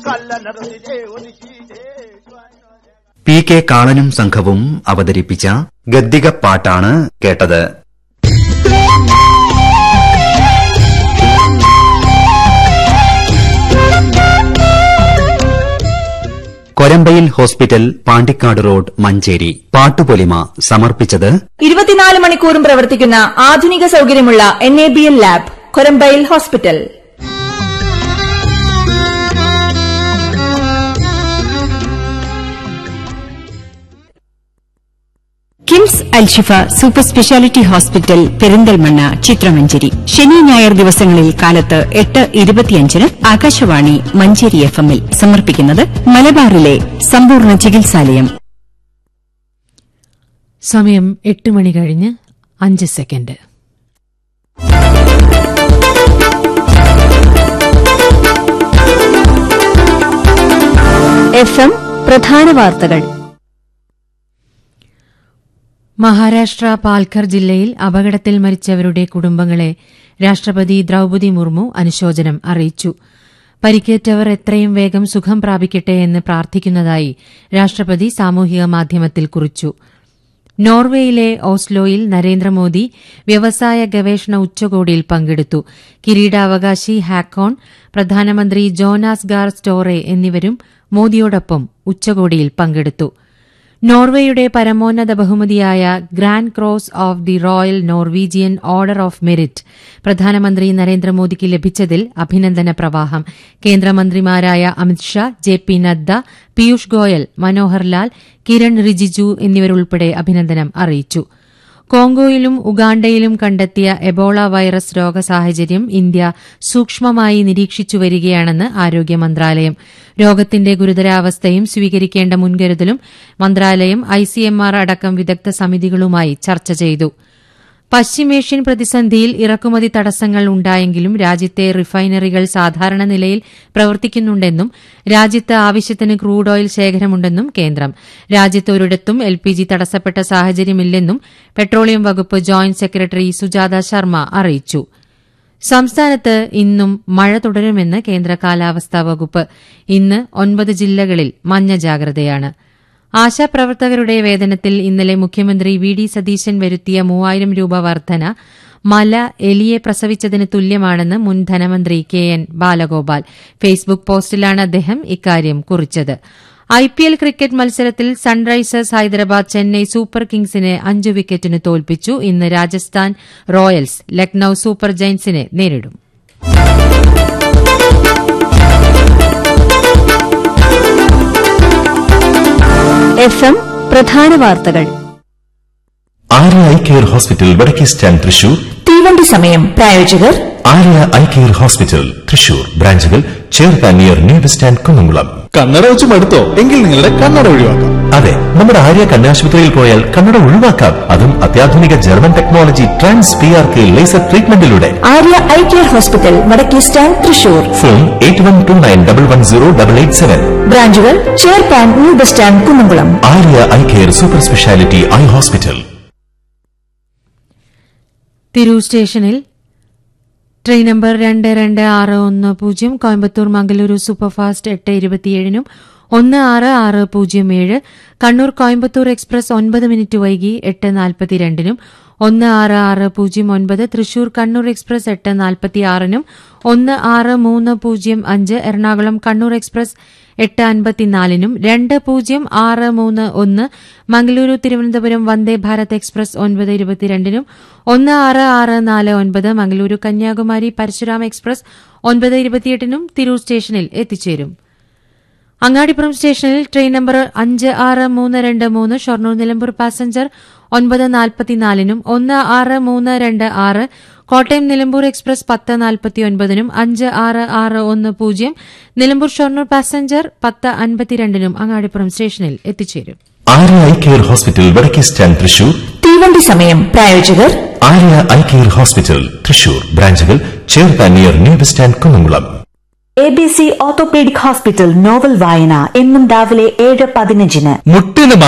P K കാളനും സംഘവും അവതരിപ്പിച്ച ഗദ്ദികപ്പാട്ടാണ് കേട്ടത് കൊരമ്പയിൽ ഹോസ്പിറ്റൽ പാണ്ടിക്കാട് റോഡ് മഞ്ചേരി പാട്ടുപൊലിമ സമർപ്പിച്ചത് ഇരുപത്തിനാല് മണിക്കൂറും പ്രവർത്തിക്കുന്ന ആധുനിക സൌകര്യമുള്ള N A B L lab കൊരമ്പയിൽ hospital KIMS Alshifa super speciality hospital Perinthalmanna ചിത്രമഞ്ചേരി ശനി ഞായർ ദിവസങ്ങളിൽ കാലത്ത് എട്ട് ഇരുപത്തിയഞ്ചിന് ആകാശവാണി മഞ്ചേരി എഫ് എമ്മിൽ സമർപ്പിക്കുന്നത് മലബാറിലെ സമ്പൂർണ്ണ ചികിത്സാലയം സമയം എട്ട് മണി കഴിഞ്ഞ് അഞ്ച് സെക്കൻഡ് എഫ് എം പ്രധാന വാർത്തകൾ മഹാരാഷ്ട്ര പാൽഘർ ജില്ലയിൽ അപകടത്തിൽ മരിച്ചവരുടെ കുടുംബങ്ങളെ രാഷ്ട്രപതി ദ്രൌപതി മുർമു അനുശോചനം അറിയിച്ചു പരിക്കേറ്റവർ എത്രയും വേഗം സുഖം പ്രാപിക്കട്ടെ എന്ന് പ്രാർത്ഥിക്കുന്നതായി രാഷ്ട്രപതി സാമൂഹിക മാധ്യമത്തിൽ കുറിച്ചു നോർവേയിലെ ഓസ്ലോയിൽ നരേന്ദ്രമോദി വ്യവസായ ഗവേഷണ ഉച്ചകോടിയിൽ പങ്കെടുത്തു കിരീടാവകാശി ഹാക്കോൺ പ്രധാനമന്ത്രി ജോനാസ് ഗാർ സ്റ്റോറെ എന്നിവരും മോദിയോടൊപ്പം ഉച്ചകോടിയിൽ പങ്കെടുത്തു നോർവേയുടെ പരമോന്നത ബഹുമതിയായ grand cross of the royal Norwegian order of merit പ്രധാനമന്ത്രി നരേന്ദ്രമോദിക്ക് ലഭിച്ചതിൽ അഭിനന്ദന പ്രവാഹം കേന്ദ്രമന്ത്രിമാരായ അമിത്ഷാ ജെ പി നദ്ദ പീയൂഷ് ഗോയൽ മനോഹർ ലാൽ കിരൺ റിജിജു എന്നിവരുൾപ്പെടെ അഭിനന്ദനം അറിയിച്ചു കോങ്കോയിലും ഉഗാണ്ടയിലും കണ്ടെത്തിയ എബോള വൈറസ് രോഗസാഹചര്യം ഇന്ത്യ സൂക്ഷ്മമായി നിരീക്ഷിച്ചു വരികയാണെന്ന് ആരോഗ്യ മന്ത്രാലയം രോഗത്തിന്റെ ഗുരുതരാവസ്ഥയും സ്വീകരിക്കേണ്ട മുൻകരുതലും മന്ത്രാലയം ഐസിഎംആർ അടക്കം വിദഗ്ധ സമിതികളുമായി ചർച്ച ചെയ്തു പശ്ചിമേഷ്യൻ പ്രതിസന്ധിയിൽ ഇറക്കുമതി തടസ്സങ്ങൾ ഉണ്ടായെങ്കിലും രാജ്യത്തെ റിഫൈനറികൾ സാധാരണ നിലയിൽ പ്രവർത്തിക്കുന്നുണ്ടെന്നും രാജ്യത്ത് ആവശ്യത്തിന് ക്രൂഡ് ഓയിൽ ശേഖരമുണ്ടെന്നും കേന്ദ്രം രാജ്യത്ത് ഒരിടത്തും എൽ പി ജി തടസ്സപ്പെട്ട സാഹചര്യമില്ലെന്നും പെട്രോളിയം വകുപ്പ് ജോയിന്റ് സെക്രട്ടറി സുജാത ശർമ്മ അറിയിച്ചു സംസ്ഥാനത്ത് ഇന്നും മഴ തുടരുമെന്ന് കേന്ദ്ര കാലാവസ്ഥാ വകുപ്പ് ഇന്ന് ഒൻപത് ജില്ലകളിൽ മഞ്ഞ ജാഗ്രതയാണ് ആശാപ്രവർത്തകരുടെ വേതനത്തിൽ ഇന്നലെ മുഖ്യമന്ത്രി വി ഡി സതീശൻ വരുത്തിയ മൂവായിരം രൂപ വർധന മല എലിയെ പ്രസവിച്ചതിന് തുല്യമാണെന്ന് മുൻ ധനമന്ത്രി കെ എൻ ബാലഗോപാൽ ഫേസ്ബുക്ക് പോസ്റ്റിലാണ് അദ്ദേഹം ഇക്കാര്യം കുറിച്ചത് ഐപിഎൽ ക്രിക്കറ്റ് മത്സരത്തിൽ സൺറൈസേഴ്സ് ഹൈദരാബാദ് ചെന്നൈ സൂപ്പർ കിങ്സിനെ അഞ്ച് വിക്കറ്റിന് തോൽപ്പിച്ചു ഇന്ന് രാജസ്ഥാൻ റോയൽസ് ലക്നൌ സൂപ്പർ ജയന്റ്സിനെ നേരിടും എഫ് എം പ്രധാന വാർത്തകൾ ആര്യ ഐ കെയർ ഹോസ്പിറ്റൽ വടക്കേ സ്റ്റാൻഡ് തൃശൂർ തീവണ്ടി സമയം പ്രായോജകർ Arya eye care hospital Thrissur ബ്രാഞ്ചുകൾ ചേർക്കാൻ near new bus stand Kunnamkulam കണ്ണട വെച്ച് മടുത്തോ എങ്കിൽ നിങ്ങളുടെ കണ്ണട ഒഴിവാക്കാം അതെ നമ്മുടെ ആര്യ കണ്ണാശുപത്രിയിൽ പോയാൽ കണ്ണട ഒഴിവാക്കാം അതും അത്യാധുനിക German technology trans P R K laser ട്രീറ്റ്മെന്റിലൂടെ ആര്യ ഐ കെയർ ഹോസ്പിറ്റൽ വടക്കേ stand Thrissur phone eight one two nine double one zero double eight seven ബ്രാഞ്ചുകൾ ചേർപ്പാൻ new bus stand Kunnamkulam Arya eye care super speciality eye hospital Tirur സ്റ്റേഷനിൽ train number രണ്ട് രണ്ട് ആറ് ഒന്ന് പൂജ്യം കോയമ്പത്തൂർ മംഗലൂരു സൂപ്പർഫാസ്റ്റ് എട്ട് ഇരുപത്തിയേഴിനും ഒന്ന് ആറ് ആറ് പൂജ്യം ഏഴ് കണ്ണൂർ കോയമ്പത്തൂർ എക്സ്പ്രസ് ഒൻപത് മിനിറ്റ് വൈകി എട്ട് നാൽപ്പത്തിരണ്ടിനും ഒന്ന് ആറ് ആറ് പൂജ്യം ഒൻപത് തൃശൂർ കണ്ണൂർ എക്സ്പ്രസ് എട്ട് നാൽപ്പത്തിയാറിനും ഒന്ന് ആറ് മൂന്ന് പൂജ്യം അഞ്ച് എറണാകുളം കണ്ണൂർ എക്സ്പ്രസ് എട്ട് അൻപത്തിനാലിനും രണ്ട് പൂജ്യം ആറ് മൂന്ന് ഒന്ന് മംഗളൂരു തിരുവനന്തപുരം വന്ദേ ഭാരത് എക്സ്പ്രസ് ഒൻപത് ഇരുപത്തിരണ്ടിനും ഒന്ന് ആറ് ആറ് നാല് ഒൻപത് മംഗളൂരു കന്യാകുമാരി പരശുരാം എക്സ്പ്രസ് ഒൻപത് ഇരുപത്തിയെട്ടിനും തിരൂർ സ്റ്റേഷനിൽ എത്തിച്ചേരും അങ്ങാടിപ്പുറം സ്റ്റേഷനിൽ ട്രെയിൻ നമ്പർ അഞ്ച് ആറ് മൂന്ന് രണ്ട് മൂന്ന് ഷൊർണൂർ നിലമ്പൂർ പാസഞ്ചർ ഒൻപത് നാൽപ്പത്തിനാലിനും ഒന്ന് ആറ് മൂന്ന് രണ്ട് ആറ് കോട്ടയം നിലമ്പൂർ എക്സ്പ്രസ് പത്ത് നാൽപ്പത്തിയൊൻപതിനും അഞ്ച് ആറ് ആറ് ഒന്ന് പൂജ്യം നിലമ്പൂർ ഷൊർണൂർ പാസഞ്ചർ പത്ത് അൻപത്തിരണ്ടിനും അങ്ങാടിപ്പുറം സ്റ്റേഷനിൽ എത്തിച്ചേരും ആര്യ ഐ കെയർ ഹോസ്പിറ്റൽ വടക്കേ സ്റ്റാൻഡ് തൃശൂർ തീവണ്ടി സമയം പ്രായോജകർ Arya eye care hospital Thrissur ബ്രാഞ്ചുകൾ ചേർക്കാൻ near new bus stand Kunnamkulam A B C orthopaedic hospital novel വായന എന്നും രാവിലെ ഏഴ് പതിനഞ്ചിന് മുട്ടിന്